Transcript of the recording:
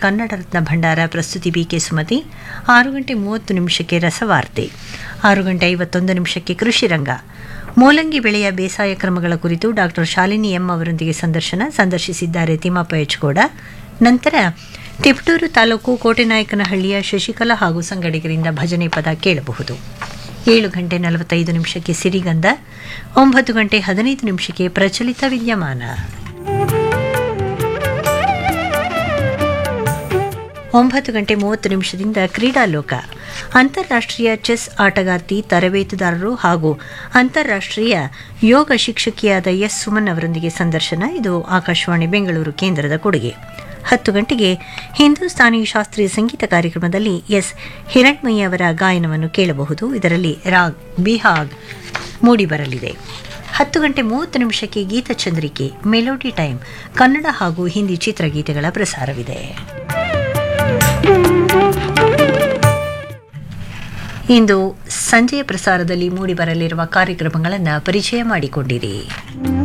ಕನ್ನಡ ರತ್ನ ಭಂಡಾರ ಪ್ರಸ್ತುತಿ ಬಿಕೆ ಸುಮತಿ ಆರು ಗಂಟೆ ಮೂವತ್ತು ನಿಮಿಷಕ್ಕೆ ರಸವಾರ್ತೆ ಆರು ಗಂಟೆ ಐವತ್ತೊಂದು ನಿಮಿಷಕ್ಕೆ ಕೃಷಿ ರಂಗ ಮೂಲಂಗಿ ಬೆಳೆಯ ಬೇಸಾಯ ಕ್ರಮಗಳ ಕುರಿತು ಡಾಕ್ಟರ್ ಶಾಲಿನಿ ಎಂ ಅವರೊಂದಿಗೆ ಸಂದರ್ಶನ ಸಂದರ್ಶಿಸಿದ್ದಾರೆ ತಿಮ್ಮಪ್ಪ ಹೆಚ್ಕೋಡ ನಂತರ ತಿಪಟೂರು ತಾಲೂಕು ಕೋಟೆನಾಯಕನಹಳ್ಳಿಯ ಶಶಿಕಲಾ ಹಾಗೂ ಸಂಗಡಿಗರಿಂದ ಭಜನೆ ಪದ ಕೇಳಬಹುದು ಏಳು ಗಂಟೆ ನಲವತ್ತೈದು ನಿಮಿಷಕ್ಕೆ ಸಿರಿಗಂಧ ಒಂಬತ್ತು ಗಂಟೆ ಹದಿನೈದು ನಿಮಿಷಕ್ಕೆ ಪ್ರಚಲಿತ ವಿದ್ಯಮಾನ ಒಂಬತ್ತು ಗಂಟೆ ಮೂವತ್ತು ನಿಮಿಷದಿಂದ ಕ್ರೀಡಾಲೋಕ ಅಂತಾರಾಷ್ಟ್ರೀಯ ಚೆಸ್ ಆಟಗಾರ್ತಿ ತರಬೇತುದಾರರು ಹಾಗೂ ಅಂತಾರಾಷ್ಟ್ರೀಯ ಯೋಗ ಶಿಕ್ಷಕಿಯಾದ ಎಸ್ ಸುಮನ್ ಅವರೊಂದಿಗೆ ಸಂದರ್ಶನ ಇದು ಆಕಾಶವಾಣಿ ಬೆಂಗಳೂರು ಕೇಂದ್ರದ ಕೊಡುಗೆ ಹತ್ತು ಗಂಟೆಗೆ ಹಿಂದೂಸ್ತಾನಿ ಶಾಸ್ತ್ರೀಯ ಸಂಗೀತ ಕಾರ್ಯಕ್ರಮದಲ್ಲಿ ಎಸ್ ಹಿರಣ್ಮಯ್ಯ ಅವರ ಗಾಯನವನ್ನು ಕೇಳಬಹುದು ಇದರಲ್ಲಿ ರಾಗ್ ಬಿಹಾಗ್ ಮೂಡಿಬರಲಿದೆ ಹತ್ತು ಗಂಟೆ ಮೂವತ್ತು ನಿಮಿಷಕ್ಕೆ ಗೀತಚಂದ್ರಿಕೆ ಮೆಲೋಡಿ ಟೈಮ್ ಕನ್ನಡ ಹಾಗೂ ಹಿಂದಿ ಚಿತ್ರಗೀತೆಗಳ ಪ್ರಸಾರವಿದೆ ಇಂದು ಸಂಜೆಯ ಪ್ರಸಾರದಲ್ಲಿ ಮೂಡಿಬರಲಿರುವ ಕಾರ್ಯಕ್ರಮಗಳನ್ನು ಪರಿಚಯ ಮಾಡಿಕೊಂಡಿರಿ